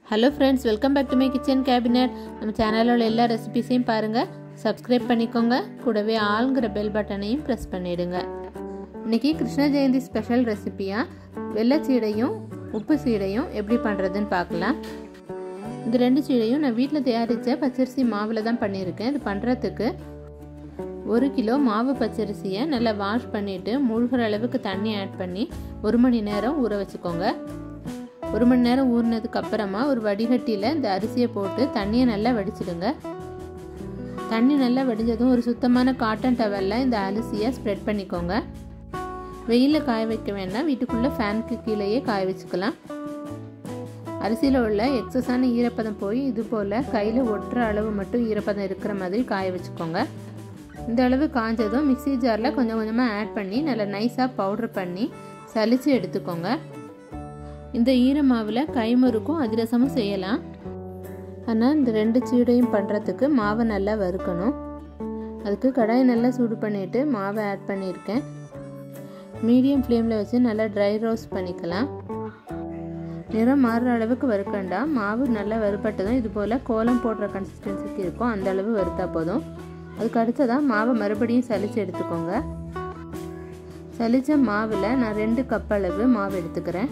hello friends welcome back to my kitchen cabinet நம்ம சேனலில் உள்ள எல்லா ரெசிபிஸையும் பாருங்கள் சப்ஸ்கிரைப் பண்ணிக்கோங்க கூடவே ஆளுங்கிற பெல் பட்டனையும் ப்ரெஸ் பண்ணிடுங்க இன்றைக்கி கிருஷ்ண ஜெயந்தி ஸ்பெஷல் ரெசிபியாக வெள்ளை சீடையும் உப்பு சீடையும் எப்படி பண்ணுறதுன்னு பார்க்கலாம் இந்த ரெண்டு சீடையும் நான் வீட்டில் தயாரித்த பச்சரிசி மாவில் தான் பண்ணியிருக்கேன் இது பண்ணுறதுக்கு ஒரு கிலோ மாவு பச்சரிசியை நல்லா வாஷ் பண்ணிவிட்டு மூழ்கிற அளவுக்கு தண்ணி ஆட் பண்ணி ஒரு மணி நேரம் ஊற வச்சுக்கோங்க ஒரு மணி நேரம் ஊறினதுக்கு அப்புறமா ஒரு வடிகட்டியில் இந்த அரிசியை போட்டு தண்ணியை நல்லா வடிச்சிடுங்க தண்ணி நல்லா வடிஞ்சதும் ஒரு சுத்தமான காட்டன் டவலில் இந்த அரிசியை ஸ்ப்ரெட் பண்ணிக்கோங்க வெயிலில் காய வைக்க வேண்டாம் வீட்டுக்குள்ளே ஃபேனுக்கு கீழேயே காய வச்சுக்கலாம் அரிசியில் உள்ள எக்ஸஸான ஈரப்பதம் போய் இது போல் கையில் ஒட்டுற அளவு மட்டும் ஈரப்பதம் இருக்கிற மாதிரி காய வச்சுக்கோங்க இந்த அளவு காஞ்சதும் மிக்சி ஜாரில் கொஞ்சம் கொஞ்சமாக ஆட் பண்ணி நல்லா நைஸாக பவுட்ரு பண்ணி சலித்து எடுத்துக்கோங்க இந்த ஈர மாவில் கைமுறுக்கும் அதிரசமும் செய்யலாம் ஆனால் இந்த ரெண்டு சீடையும் பண்ணுறதுக்கு மாவை நல்லா வறுக்கணும் அதுக்கு கடாயை நல்லா சூடு பண்ணிவிட்டு மாவை ஆட் பண்ணியிருக்கேன் மீடியம் ஃப்ளேமில் வச்சு நல்லா ட்ரை ரோஸ்ட் பண்ணிக்கலாம் நிறம் மாறுற அளவுக்கு வறுக்கண்டா மாவு நல்லா வறுபட்டதும் இது போல் கோலம் போடுற கன்சிஸ்டன்சிக்கு இருக்கும் அந்த அளவு வறுத்தா போதும் அதுக்கு அடுத்ததான் மாவை மறுபடியும் சலித்து எடுத்துக்கோங்க சலித்த மாவில் நான் ரெண்டு கப் அளவு மாவு எடுத்துக்கிறேன்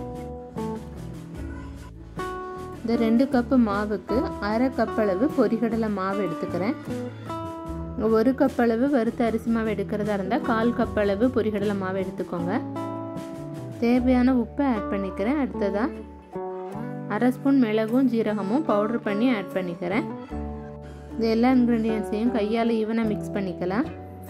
இந்த ரெண்டு கப்பு மாவுக்கு அரை கப் அளவு பொரிகடலை மாவு எடுத்துக்கிறேன் ஒரு கப் அளவு வறுத்த அரிசி மாவு எடுக்கிறதா இருந்தால் கால் கப் அளவு பொரிகடலை மாவு எடுத்துக்கோங்க தேவையான உப்பை ஆட் பண்ணிக்கிறேன் அடுத்ததாக அரை ஸ்பூன் மிளகும் ஜீரகமும் பவுட்ரு பண்ணி ஆட் பண்ணிக்கிறேன் இது எல்லா இன்க்ரீடியன்ஸையும் கையால் ஈவனாக மிக்ஸ் பண்ணிக்கலாம்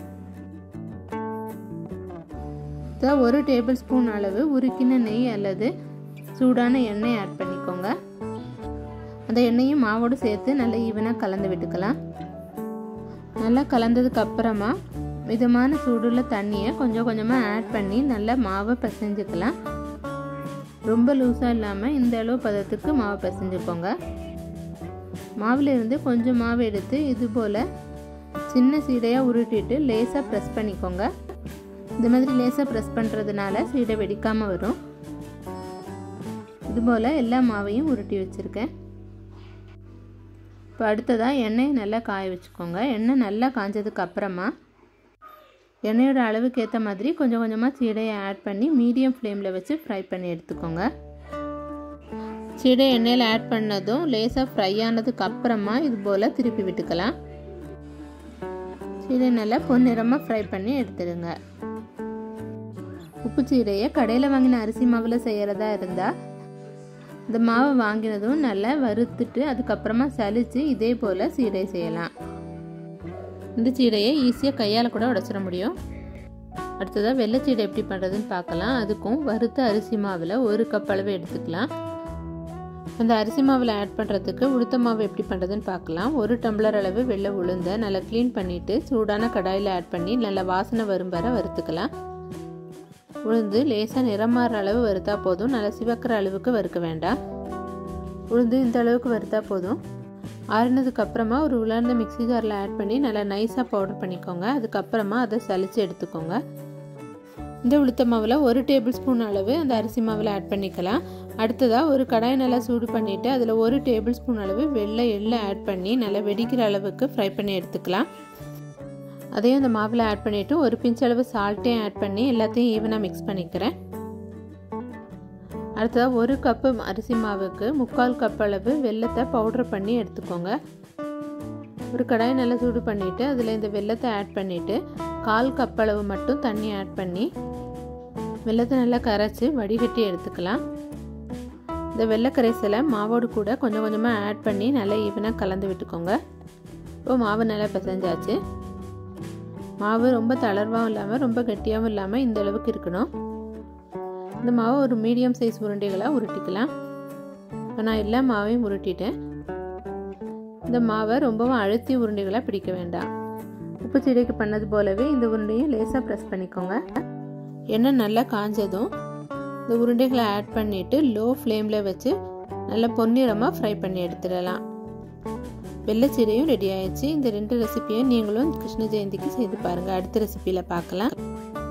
ஒரு டேபிள் ஸ்பூன் அளவு உருக்கின நெய் அல்லது சூடான எண்ணெய் ஆட் பண்ணிக்கோங்க அந்த எண்ணெயும் மாவோடு சேர்த்து நல்லா ஈவனாக கலந்து விட்டுக்கலாம் நல்லா கலந்ததுக்கு அப்புறமா மிதமான சூடுள்ள தண்ணியை கொஞ்சம் கொஞ்சமாக ஆட் பண்ணி நல்லா மாவை பிசைஞ்சுக்கலாம் ரொம்ப லூஸாக இல்லாமல் இந்த அளவு பதத்துக்கு மாவை பிசைஞ்சுக்கோங்க மாவில் இருந்து கொஞ்சம் மாவு எடுத்து இது போல் சின்ன சீடையாக உருட்டிட்டு லேசாக ப்ரெஸ் பண்ணிக்கோங்க இந்த மாதிரி லேசாக ப்ரெஸ் பண்ணுறதுனால சீடை வெடிக்காமல் வரும் இது போல் எல்லா மாவையும் உருட்டி வச்சுருக்கேன் இப்போ அடுத்ததாக எண்ணெயை நல்லா காய வச்சுக்கோங்க எண்ணெய் நல்லா காஞ்சதுக்கு அப்புறமா எண்ணெயோட அளவுக்கு ஏற்ற மாதிரி கொஞ்சம் கொஞ்சமாக சீடையை ஆட் பண்ணி மீடியம் ஃப்ளேமில் வச்சு ஃப்ரை பண்ணி எடுத்துக்கோங்க சீடை எண்ணெயில் ஆட் பண்ணதும் லேசாக ஃப்ரை ஆனதுக்கு அப்புறமா இது போல் திருப்பி விட்டுக்கலாம் சீடை நல்லா பொன்னிறமாக ஃப்ரை பண்ணி எடுத்துடுங்க உப்பு சீடையை கடையில் வாங்கின அரிசி மாவில் செய்கிறதா இருந்தால் இந்த மாவை வாங்கினதும் நல்லா வறுத்துட்டு அதுக்கப்புறமா சலித்து இதே போல் சீடை செய்யலாம் இந்த சீடையை ஈஸியாக கையால் கூட உடச்சிட முடியும் அடுத்ததாக வெள்ளைச்சீடை எப்படி பண்ணுறதுன்னு பார்க்கலாம் அதுக்கும் வறுத்த அரிசி மாவில் ஒரு கப் அளவு எடுத்துக்கலாம் அந்த அரிசி மாவில் ஆட் பண்ணுறதுக்கு உளுத்த மாவு எப்படி பண்ணுறதுன்னு பார்க்கலாம் ஒரு டம்ளர் அளவு வெள்ளை உளுந்த நல்லா க்ளீன் பண்ணிவிட்டு சூடான கடாயில் ஆட் பண்ணி நல்லா வாசனை வரும் வர வறுத்துக்கலாம் உளுந்து லேசாக நிறமாற அளவு வறுத்தா போதும் நல்லா சிவக்கிற அளவுக்கு வறுக்க வேண்டாம் உளுந்து இந்த அளவுக்கு வறுத்தா போதும் ஆறினதுக்கு அப்புறமா ஒரு உலர்ந்த மிக்சி ஜாரில் ஆட் பண்ணி நல்லா நைஸாக பவுடர் பண்ணிக்கோங்க அதுக்கப்புறமா அதை சலித்து எடுத்துக்கோங்க இந்த உளுத்த மாவில் ஒரு டேபிள் ஸ்பூன் அளவு அந்த அரிசி மாவில் ஆட் பண்ணிக்கலாம் அடுத்ததாக ஒரு கடாய் நல்லா சூடு பண்ணிவிட்டு அதில் ஒரு டேபிள் ஸ்பூன் அளவு வெள்ளை எள்ளை ஆட் பண்ணி நல்லா வெடிக்கிற அளவுக்கு ஃப்ரை பண்ணி எடுத்துக்கலாம் அதையும் அந்த மாவில் ஆட் பண்ணிவிட்டு ஒரு பிஞ்ச் அளவு சால்ட்டையும் ஆட் பண்ணி எல்லாத்தையும் ஈவனாக மிக்ஸ் பண்ணிக்கிறேன் அடுத்ததாக ஒரு கப்பு அரிசி மாவுக்கு முக்கால் கப் அளவு வெள்ளத்தை பவுட்ரு பண்ணி எடுத்துக்கோங்க ஒரு கடாயை நல்லா சூடு பண்ணிவிட்டு அதில் இந்த வெள்ளத்தை ஆட் பண்ணிவிட்டு கால் கப் அளவு மட்டும் தண்ணி ஆட் பண்ணி வெள்ளத்தை நல்லா கரைச்சி வடிகட்டி எடுத்துக்கலாம் இந்த வெள்ளை கரைசலை மாவோடு கூட கொஞ்சம் கொஞ்சமாக ஆட் பண்ணி நல்லா ஈவனாக கலந்து விட்டுக்கோங்க இப்போ மாவு நல்லா பிசைஞ்சாச்சு மாவு ரொம்ப தளர்வாகவும் இல்லாமல் ரொம்ப கெட்டியாகவும் இல்லாமல் இந்த அளவுக்கு இருக்கணும் இந்த மாவை ஒரு மீடியம் சைஸ் உருண்டைகளாக உருட்டிக்கலாம் இப்போ நான் எல்லா மாவையும் உருட்டிட்டேன் இந்த மாவை ரொம்பவும் அழுத்தி உருண்டைகளாக பிடிக்க வேண்டாம் உப்பு சீடைக்கு பண்ணது போலவே இந்த உருண்டையும் லேசாக ப்ரெஸ் பண்ணிக்கோங்க எண்ணெய் நல்லா காஞ்சதும் இந்த உருண்டைகளை ஆட் பண்ணிவிட்டு லோ ஃப்ளேமில் வச்சு நல்லா பொன்னிறமாக ஃப்ரை பண்ணி எடுத்துடலாம் வெள்ளைச்சீரையும் ரெடி ஆயிடுச்சு இந்த ரெண்டு ரெசிபியும் நீங்களும் கிருஷ்ண ஜெயந்திக்கு செய்து பாருங்கள் அடுத்த ரெசிபியில் பார்க்கலாம்